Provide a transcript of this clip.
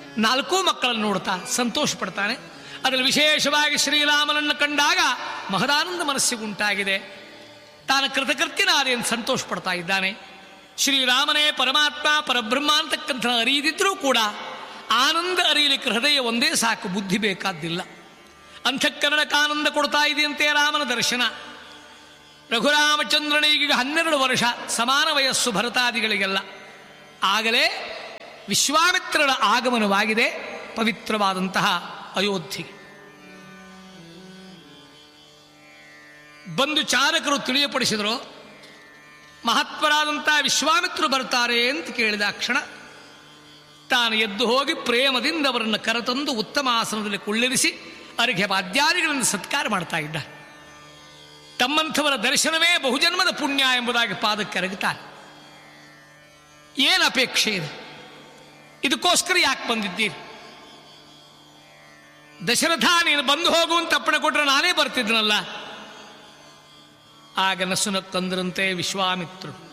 ನಾಲ್ಕೂ ಮಕ್ಕಳನ್ನು ನೋಡ್ತಾ ಸಂತೋಷ ಪಡ್ತಾನೆ ಅದರಲ್ಲಿ ವಿಶೇಷವಾಗಿ ಶ್ರೀರಾಮನನ್ನು ಕಂಡಾಗ ಮಹದಾನಂದ ಮನಸ್ಸಿಗುಂಟಾಗಿದೆ ತಾನು ಕೃತಕೃತ್ಯನಾದೆ ಎಂದು ಸಂತೋಷ ಪಡ್ತಾ ಇದ್ದಾನೆ ಶ್ರೀರಾಮನೇ ಪರಮಾತ್ಮ ಪರಬ್ರಹ್ಮ ಅಂತಕ್ಕಂಥ ಅರಿಯದಿದ್ರೂ ಕೂಡ ಆನಂದ ಅರಿಯಲಿಕ್ಕೆ ಹೃದಯ ಒಂದೇ ಸಾಕು ಬುದ್ಧಿ ಬೇಕಾದ್ದಿಲ್ಲ ಅಂಥಕ್ಕರಣಕ್ಕೆ ಆನಂದ ಕೊಡ್ತಾ ಇದೆಯಂತೆ ರಾಮನ ದರ್ಶನ ರಘುರಾಮಚಂದ್ರನಿಗೆ ಹನ್ನೆರಡು ವರ್ಷ ಸಮಾನ ವಯಸ್ಸು ಭರತಾದಿಗಳಿಗೆಲ್ಲ ಆಗಲೇ ವಿಶ್ವಾಮಿತ್ರರ ಆಗಮನವಾಗಿದೆ ಪವಿತ್ರವಾದಂತಹ ಅಯೋಧ್ಯೆಗೆ ಬಂದು ಚಾರಕರು ತಿಳಿಯಪಡಿಸಿದರು ಮಹತ್ವರಾದಂತಹ ವಿಶ್ವಾಮಿತ್ರರು ಬರ್ತಾರೆ ಅಂತ ಕೇಳಿದ ಕ್ಷಣ ತಾನು ಎದ್ದು ಹೋಗಿ ಪ್ರೇಮದಿಂದ ಅವರನ್ನು ಕರೆತಂದು ಉತ್ತಮ ಆಸನದಲ್ಲಿ ಕುಳ್ಳಿರಿಸಿ ಅರ್ಘ್ಯ ವಾದ್ಯಾದಿಗಳನ್ನು ಸತ್ಕಾರ ಮಾಡ್ತಾ ಇದ್ದ ತಮ್ಮಂಥವರ ದರ್ಶನವೇ ಬಹುಜನ್ಮದ ಪುಣ್ಯ ಎಂಬುದಾಗಿ ಪಾದಕ್ಕೆ ಅರಗುತ್ತಾರೆ ಏನು ಅಪೇಕ್ಷೆ ಇದೆ ಇದಕ್ಕೋಸ್ಕರ ಯಾಕೆ ಬಂದಿದ್ದೀರಿ ದಶರಥ ನೀನು ಬಂದು ಹೋಗುವಂತ ಅಪ್ಪಣೆ ಕೊಟ್ಟರೆ ನಾನೇ ಬರ್ತಿದ್ನಲ್ಲ ಆಗ ನಸುನಕ್ಕಂದ್ರಂತೆ ವಿಶ್ವಾಮಿತ್ರರು